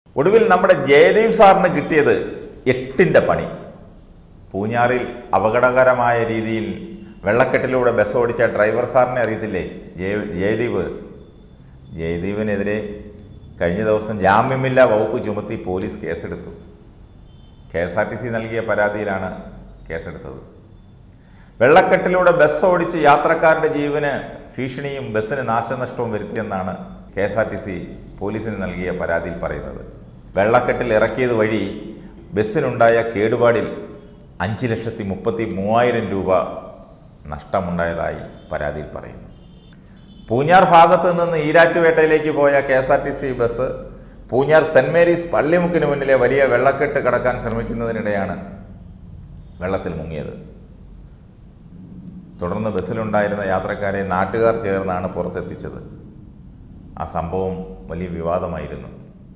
ഒടുവിൽ നമ്മുടെ ജയദേവ് സാറിന് കിട്ടിയത് എട്ടിൻ്റെ പണി പൂഞ്ഞാറിൽ അപകടകരമായ രീതിയിൽ വെള്ളക്കെട്ടിലൂടെ ബസ് ഓടിച്ച ഡ്രൈവർ സാറിനെ അറിയത്തില്ലേ ജയ ജയദീപ് ജയദീപിനെതിരെ കഴിഞ്ഞ ദിവസം ജാമ്യമില്ലാ വകുപ്പ് ചുമത്തി പോലീസ് കേസെടുത്തു K S R T C നൽകിയ പരാതിയിലാണ് കേസെടുത്തത് വെള്ളക്കെട്ടിലൂടെ ബസ് ഓടിച്ച് യാത്രക്കാരുടെ ജീവന് ഭീഷണിയും ബസ്സിന് നാശനഷ്ടവും വരുത്തിയെന്നാണ് K S R T C പോലീസിന് നൽകിയ പരാതിയിൽ പറയുന്നത് വെള്ളക്കെട്ടിൽ ഇറക്കിയത് വഴി ബസ്സിനുണ്ടായ കേടുപാടിൽ അഞ്ച് ലക്ഷത്തി മുപ്പത്തി മൂവായിരം രൂപ നഷ്ടമുണ്ടായതായി പരാതിയിൽ പറയുന്നു പൂഞ്ഞാർ ഭാഗത്ത് നിന്ന് ഈരാറ്റുപേട്ടയിലേക്ക് പോയ K S R T C bus Poonjar saint Mary's പള്ളിമുക്കിന് മുന്നിലെ വലിയ വെള്ളക്കെട്ട് കടക്കാൻ ശ്രമിക്കുന്നതിനിടെയാണ് വെള്ളത്തിൽ മുങ്ങിയത് തുടർന്ന് ബസ്സിലുണ്ടായിരുന്ന യാത്രക്കാരെ നാട്ടുകാർ ചേർന്നാണ് പുറത്തെത്തിച്ചത് ആ സംഭവം വലിയ വിവാദമായിരുന്നു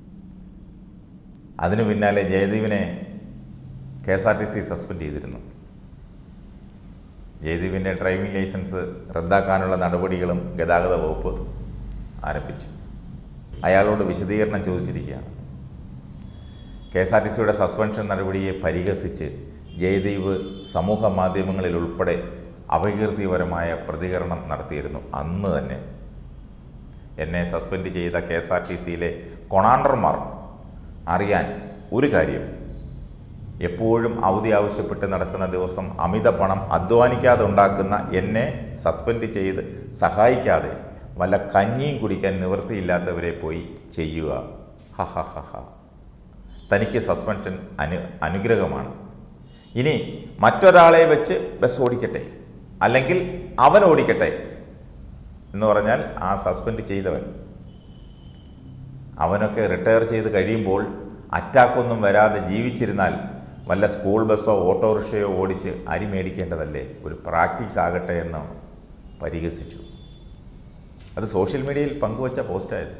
അതിനു പിന്നാലെ ജയദീപിനെ K S R T C suspend ചെയ്തിരുന്നു ജയദീപിൻ്റെ ഡ്രൈവിംഗ് ലൈസൻസ് റദ്ദാക്കാനുള്ള നടപടികളും ഗതാഗത വകുപ്പ് ആരംഭിച്ചു അയാളോട് വിശദീകരണം ചോദിച്ചിരിക്കുകയാണ് കെ എസ് ആർ ടി സിയുടെ സസ്പെൻഷൻ നടപടിയെ പരിഹസിച്ച് ജയദീപ് സമൂഹ മാധ്യമങ്ങളിൽ ഉൾപ്പെടെ അപകീർത്തിപരമായ പ്രതികരണം നടത്തിയിരുന്നു അന്ന് തന്നെ എന്നെ സസ്പെൻഡ് ചെയ്ത കെ എസ് ആർ ടി സിയിലെ കൊണാണ്ടർമാർ അറിയാൻ ഒരു കാര്യം എപ്പോഴും അവധി ആവശ്യപ്പെട്ട് നടക്കുന്ന ദിവസം അമിത പണം അധ്വാനിക്കാതെ ഉണ്ടാക്കുന്ന എന്നെ സസ്പെൻഡ് ചെയ്ത് സഹായിക്കാതെ വല്ല കഞ്ഞിയും കുടിക്കാൻ നിവൃത്തിയില്ലാത്തവരെ പോയി ചെയ്യുക ഹ ഹ ഹ ഹ തനിക്ക് സസ്പെൻഷൻ അനു അനുഗ്രഹമാണ് ഇനി മറ്റൊരാളെ വെച്ച് ബസ് ഓടിക്കട്ടെ അല്ലെങ്കിൽ അവൻ ഓടിക്കട്ടെ എന്ന് പറഞ്ഞാൽ ആ സസ്പെൻഡ് ചെയ്തവൻ അവനൊക്കെ റിട്ടയർ ചെയ്ത് കഴിയുമ്പോൾ അറ്റാക്കൊന്നും വരാതെ ജീവിച്ചിരുന്നാൽ വല്ല സ്കൂൾ ബസ്സോ ഓട്ടോറിക്ഷയോ ഓടിച്ച് അരി മേടിക്കേണ്ടതല്ലേ ഒരു പ്രാക്ടീസ് ആകട്ടെ എന്ന് പരിഹസിച്ചു അത് സോഷ്യൽ മീഡിയയിൽ പങ്കുവച്ച പോസ്റ്റായിരുന്നു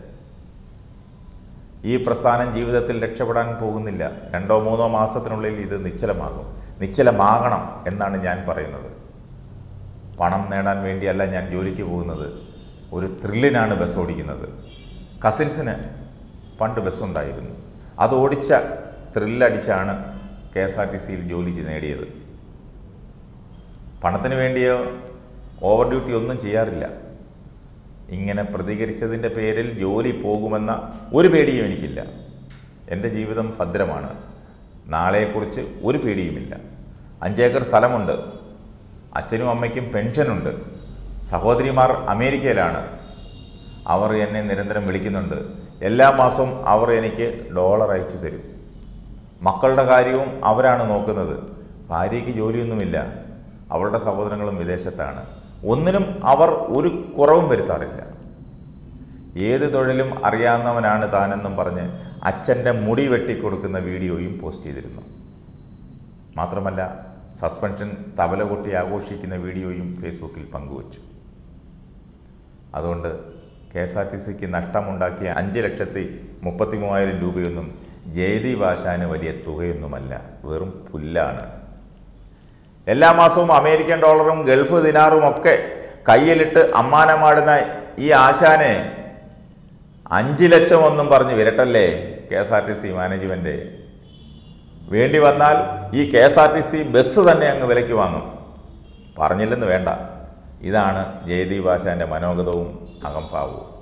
ഈ പ്രസ്ഥാനം ജീവിതത്തിൽ രക്ഷപ്പെടാൻ പോകുന്നില്ല രണ്ടോ മൂന്നോ മാസത്തിനുള്ളിൽ ഇത് നിശ്ചലമാകും നിശ്ചലമാകണം എന്നാണ് ഞാൻ പറയുന്നത് പണം നേടാൻ വേണ്ടിയല്ല ഞാൻ ജോലിക്ക് പോകുന്നത് ഒരു ത്രില്ലിനാണ് ബസ് ഓടിക്കുന്നത് കസിൻസിന് പണ്ട് ബസ്സുണ്ടായിരുന്നു അത് ഓടിച്ച ത്രില്ലടിച്ചാണ് കെ എസ് ആർ ടി സിയിൽ ജോലി നേടിയത് പണത്തിന് വേണ്ടിയോ ഓവർ ഡ്യൂട്ടി ഒന്നും ചെയ്യാറില്ല ഇങ്ങനെ പ്രതികരിച്ചതിൻ്റെ പേരിൽ ജോലി പോകുമെന്ന ഒരു പേടിയും എനിക്കില്ല എൻ്റെ ജീവിതം ഭദ്രമാണ് നാളെക്കുറിച്ച് ഒരു പേടിയുമില്ല അഞ്ചേക്കർ സ്ഥലമുണ്ട് അച്ഛനും അമ്മയ്ക്കും പെൻഷനുണ്ട് സഹോദരിമാർ അമേരിക്കയിലാണ് അവർ എന്നെ നിരന്തരം വിളിക്കുന്നുണ്ട് എല്ലാ മാസവും അവർ എനിക്ക് ഡോളർ അയച്ചു തരും മക്കളുടെ കാര്യവും അവരാണ് നോക്കുന്നത് ഭാര്യയ്ക്ക് ജോലിയൊന്നുമില്ല അവളുടെ സഹോദരങ്ങളും വിദേശത്താണ് ഒന്നിനും അവർ ഒരു കുറവും വരുത്താറില്ല ഏത് തൊഴിലും അറിയാവുന്നവനാണ് താനെന്നും പറഞ്ഞ് അച്ഛൻ്റെ മുടി വെട്ടിക്കൊടുക്കുന്ന വീഡിയോയും പോസ്റ്റ് ചെയ്തിരുന്നു മാത്രമല്ല സസ്പെൻഷൻ തബല കൊട്ടി ആഘോഷിക്കുന്ന വീഡിയോയും ഫേസ്ബുക്കിൽ പങ്കുവച്ചു അതുകൊണ്ട് കെ എസ് ആർ ടി സിക്ക് നഷ്ടമുണ്ടാക്കിയ അഞ്ച് ലക്ഷത്തി മുപ്പത്തി മൂവായിരം രൂപയൊന്നും ജയദീപ് ആശാന് വലിയ തുകയൊന്നുമല്ല വെറും പുല്ലാണ് എല്ലാ മാസവും അമേരിക്കൻ ഡോളറും ഗൾഫ് ദിനാറും ഒക്കെ കയ്യിലിട്ട് അമ്മാനമാടുന്ന ഈ ആശാനെ അഞ്ച് ലക്ഷം ഒന്നും പറഞ്ഞ് വിരട്ടല്ലേ K S R T C management വേണ്ടി വന്നാൽ ഈ K S R T C bus തന്നെ അങ്ങ് വിലയ്ക്ക് വാങ്ങും പറഞ്ഞില്ലെന്ന് വേണ്ട ഇതാണ് ജയദീപ് ആശാൻ്റെ മനോഗതവും അകംഭാവവും